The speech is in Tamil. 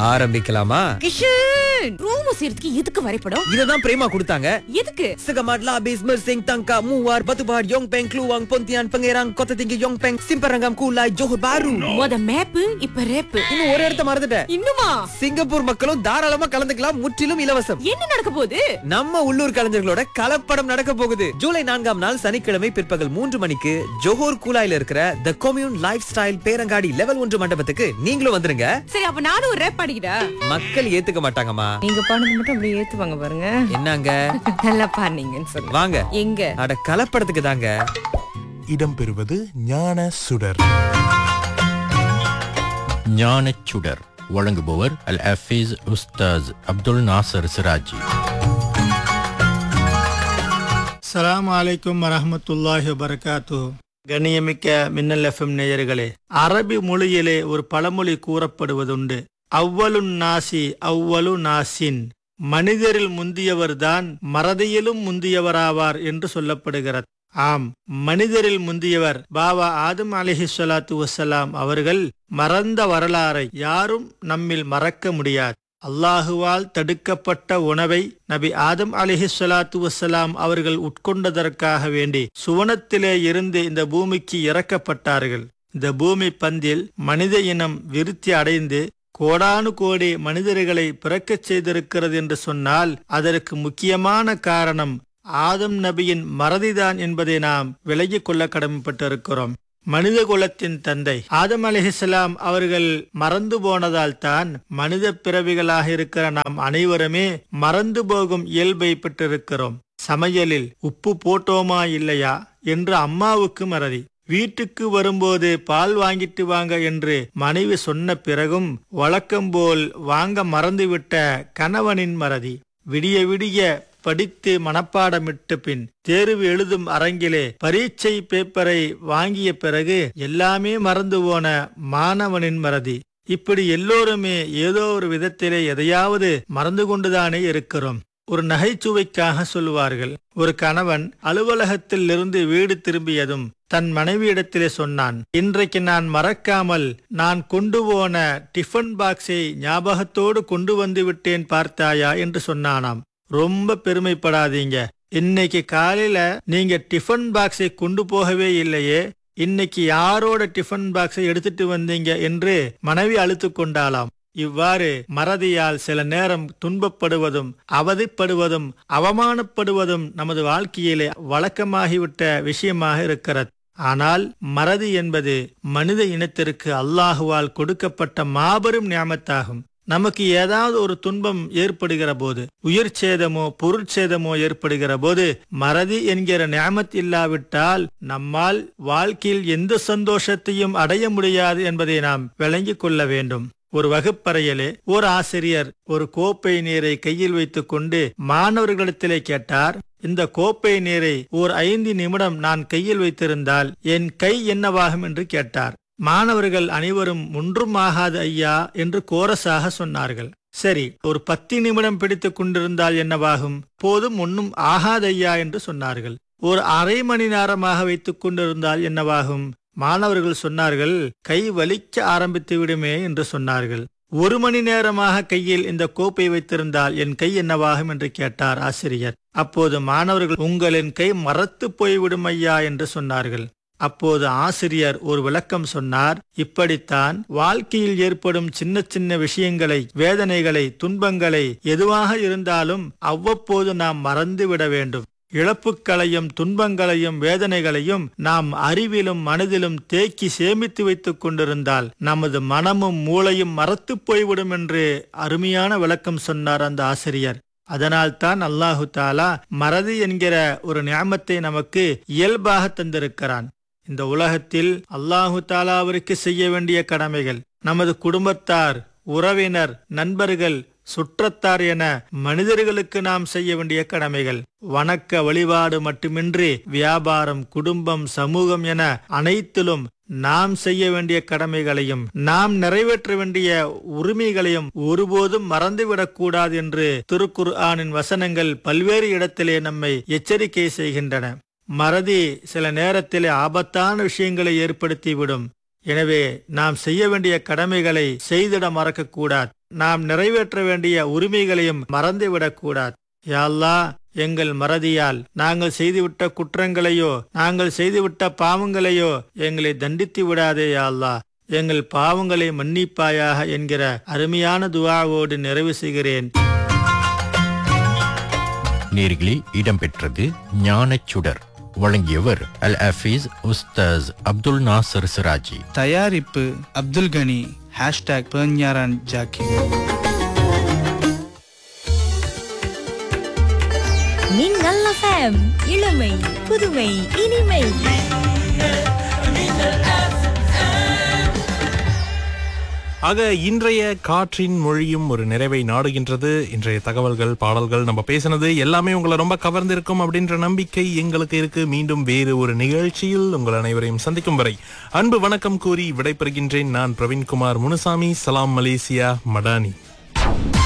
ஆரம்பிக்கலாமா கிஷன் ரூம் செய்யறதுக்கு எதுக்கு வரைபடம் இததான் பிரேமா கொடுத்தாங்க எதுக்கு Segamat labis mersing tangka muar batu bahar Yong Peng Kluang Pontian Pangerang Kota Tinggi Yong Peng Simparangam Kulai Johor Bahru மொத மேப்பு இப்ப ரேப்பு இன்னும் ஒரு இடத்த மறந்துட்டேன் இன்னுமா சிங்கப்பூர் மக்களும் தாராளமா கலந்துக்கலாம் முற்றிலும் இலவசம் என்ன நடக்க போகுது நம்ம உள்ளூர் கலைஞர்களோட கலப்படம் நடக்க போகுது ஜூலை நான்காம் நாள் சனிக்கிழமை பிற்பகல் மூன்று மணிக்கு ஜோஹர் கூலாயில இருக்கிற த கொம்யூன் லைஃப் ஸ்டைல் பேரங்காடி லெவல் ஒன்று மண்டபத்துக்கு நீங்களும் வந்துருங்க சரி அப்ப நானும் ஒரு ரேப் பாடிக்கிறா மக்கள் ஏத்துக்க மாட்டாங்கம்மா நீங்க பாடுறது மட்டும் அப்படியே ஏத்துவாங்க பாருங்க என்னங்க நல்லா பாடுனீங்கன்னு சொல்லுங்க வாங்க எங்க அட கலப்படத்துக்கு தாங்க இடம்பெறுவது ஞான சுடர் ஞானச்சுடர் வழங்குபவர் அல் ஹஃபீஸ் உஸ்தாஸ் அப்துல் நாசர் சிராஜி அஸ்ஸலாமு அலைக்கும் வரஹ்மத்துல்லாஹி வபரகாத்து கண்ணியமிக்க மின்னல் எஃப்எம் நேயர்களே அரபி மொழியிலே ஒரு பழமொழி கூறப்படுவதுண்டு அவ்வலுன் நாசி அவ்வலு நாசின் மனிதரில் முந்தியவர்தான் மறதியிலும் முந்தியவராவார் என்று சொல்லப்படுகிறது ஆம் மனிதரில் முந்தியவர் பாபா ஆதம் அலிஹி ஸலாத்து வசலாம் அவர்கள் மறந்த வரலாறை யாரும் நம்மில் மறக்க முடியாது அல்லாஹுவால் தடுக்கப்பட்ட உணவை நபி ஆதம் அலிஹி ஸலாத்து வசலாம் அவர்கள் உட்கொண்டதற்காக வேண்டி சுவனத்திலே இருந்து இந்த பூமிக்கு இறக்கப்பட்டார்கள் இந்த பூமி பந்தில் மனித இனம் விருத்தி அடைந்து கோடானு கோடி மனிதர்களை பிறக்கச் செய்திருக்கிறது என்று சொன்னால் அதற்கு முக்கியமான காரணம் ஆதம் நபியின் மறதிதான் என்பதை நாம் விலகிக் கொள்ள கடமைப்பட்டிருக்கிறோம் மனித குலத்தின் தந்தை ஆதம் அலிஹிஸ்லாம் அவர்கள் மறந்து போனதால் தான் மனித பிறவிகளாக இருக்கிற நாம் அனைவருமே மறந்து போகும் இயல்பை பெற்றிருக்கிறோம் சமையலில் உப்பு போட்டோமா இல்லையா என்று அம்மாவுக்கு மறதி வீட்டுக்கு வரும்போது பால் வாங்கிட்டு வாங்க என்று மனைவி சொன்ன பிறகும் வழக்கம் போல் வாங்க மறந்துவிட்ட கணவனின் மறதி விடிய விடிய படித்து மனப்பாடமிட்ட பின் தேர்வு எழுதும் அரங்கிலே பரீட்சை பேப்பரை வாங்கிய பிறகு எல்லாமே மறந்து போன மாணவனின் மறதி இப்படி எல்லோருமே ஏதோ ஒரு விதத்திலே எதையாவது மறந்து கொண்டுதானே இருக்கிறோம் ஒரு நகைச்சுவைக்காக சொல்லுவார்கள் ஒரு கணவன் அலுவலகத்தில் இருந்து வீடு திரும்பியதும் தன் மனைவியிடத்திலே சொன்னான் இன்றைக்கு நான் மறக்காமல் நான் கொண்டு போன டிஃபன் பாக்ஸை ஞாபகத்தோடு கொண்டு வந்து விட்டேன் பார்த்தாயா என்று சொன்னானாம் ரொம்ப பெருமைப்படாதீங்க இன்னைக்கு காலையில நீங்க டிஃபன் பாக்ஸை கொண்டு போகவே இல்லையே இன்னைக்கு யாரோட டிஃபன் பாக்ஸை எடுத்துட்டு வந்தீங்க என்று மனைவி அழுத்து கொண்டாளாம் இவ்வாறு மறதியால் சில நேரம் துன்பப்படுவதும் அவதிப்படுவதும் அவமானப்படுவதும் நமது வாழ்க்கையிலே வழக்கமாகிவிட்ட விஷயமாக இருக்கிறது ஆனால் மறதி என்பது மனித இனத்திற்கு அல்லாஹுவால் கொடுக்கப்பட்ட மாபெரும் ஞாபகத்தாகும் நமக்கு ஏதாவது ஒரு துன்பம் ஏற்படுகிற போது உயிர் சேதமோ பொருட்சேதமோ ஏற்படுகிற போது மறதி என்கிற ஞாபத் இல்லாவிட்டால் நம்மால் வாழ்க்கையில் எந்த சந்தோஷத்தையும் அடைய முடியாது என்பதை நாம் விளங்கிக் கொள்ள வேண்டும் ஒரு வகுப்பறையிலே ஒரு ஆசிரியர் ஒரு கோப்பை நீரை கையில் வைத்துக் கொண்டு மாணவர்களிடத்திலே கேட்டார் இந்த கோப்பை நீரை ஓர் ஐந்து நிமிடம் நான் கையில் வைத்திருந்தால் என் கை என்னவாகும் என்று கேட்டார் மாணவர்கள் அனைவரும் ஒன்றும் ஆகாது ஐயா என்று கோரஸாக சொன்னார்கள் சரி ஒரு பத்து நிமிடம் பிடித்துக் கொண்டிருந்தால் என்னவாகும் போதும் ஒன்னும் ஆகாது ஐயா என்று சொன்னார்கள் ஒரு அரை மணி நேரமாக வைத்துக் கொண்டிருந்தால் என்னவாகும் மாணவர்கள் சொன்னார்கள் கை வலிக்க ஆரம்பித்து விடுமே என்று சொன்னார்கள் ஒரு மணி நேரமாக கையில் இந்த கோப்பை வைத்திருந்தால் என் கை என்னவாகும் என்று கேட்டார் ஆசிரியர் அப்போது மாணவர்கள் உங்களின் கை மறத்து போய்விடும் ஐயா என்று சொன்னார்கள் அப்போது ஆசிரியர் ஒரு விளக்கம் சொன்னார் இப்படித்தான் வாழ்க்கையில் ஏற்படும் சின்ன சின்ன விஷயங்களை வேதனைகளை துன்பங்களை எதுவாக இருந்தாலும் அவ்வப்போது நாம் மறந்துவிட வேண்டும் இழப்புக்களையும் துன்பங்களையும் வேதனைகளையும் நாம் அறிவிலும் மனதிலும் தேக்கி சேமித்து வைத்துக் கொண்டிருந்தால் நமது மனமும் மூளையும் மறத்து போய்விடும் என்று அருமையான விளக்கம் சொன்னார் அந்த ஆசிரியர் அதனால்தான் அல்லாஹு தாலா மறதி என்கிற ஒரு ஞாபத்தை நமக்கு இயல்பாக தந்திருக்கிறான் இந்த உலகத்தில் அல்லாஹு தாலாவிற்கு செய்ய வேண்டிய கடமைகள் நமது குடும்பத்தார் உறவினர் நண்பர்கள் சுற்றத்தார் என மனிதர்களுக்கு நாம் செய்ய வேண்டிய கடமைகள் வணக்க வழிபாடு மட்டுமின்றி வியாபாரம் குடும்பம் சமூகம் என அனைத்திலும் நாம் செய்ய வேண்டிய கடமைகளையும் நாம் நிறைவேற்ற வேண்டிய உரிமைகளையும் ஒருபோதும் மறந்துவிடக் கூடாது என்று திருக்குர் ஆனின் வசனங்கள் பல்வேறு இடத்திலே நம்மை எச்சரிக்கை செய்கின்றன மறதி சில நேரத்திலே ஆபத்தான விஷயங்களை ஏற்படுத்திவிடும் எனவே நாம் செய்ய வேண்டிய கடமைகளை செய்திட மறக்கக்கூடாது நாம் நிறைவேற்ற வேண்டிய உரிமைகளையும் மறந்துவிடக்கூடாது யா அல்லாஹ் எங்கள் மறதியால் நாங்கள் செய்துவிட்ட குற்றங்களையோ நாங்கள் செய்துவிட்ட பாவங்களையோ எங்களை தண்டித்து விடாதே யா அல்லாஹ் எங்கள் பாவங்களை மன்னிப்பாயாக என்கிற அருமையான துவாவோடு நிறைவு செய்கிறேன் நேர்களில் இடம்பெற்றது ஞானச்சுடர் வழங்கியவர் அல் ஹஃபீஸ் உஸ்தாஸ் அப்துல் நாசர் சிராஜி தயாரிப்பு அப்துல் கனி ஹேஷ்டாக் பெர்ஞாரான் ஜாக்கி மின்னல் எஃப்எம் இளமை புதுமை இனிமை ஆக இன்றைய காற்றின் மொழியும் ஒரு நிறைவை நாடுகின்றது இன்றைய தகவல்கள் பாடல்கள் நம்ம பேசினது எல்லாமே உங்களை ரொம்ப கவர்ந்திருக்கும் அப்படின்ற நம்பிக்கை எங்களுக்கு இருக்கு மீண்டும் வேறு ஒரு நிகழ்ச்சியில் உங்கள் அனைவரையும் சந்திக்கும் வரை அன்பு வணக்கம் கூறி விடைபெறுகின்றேன் நான் பிரவீன்குமார் முனுசாமி சலாம் மலேசியா மடானி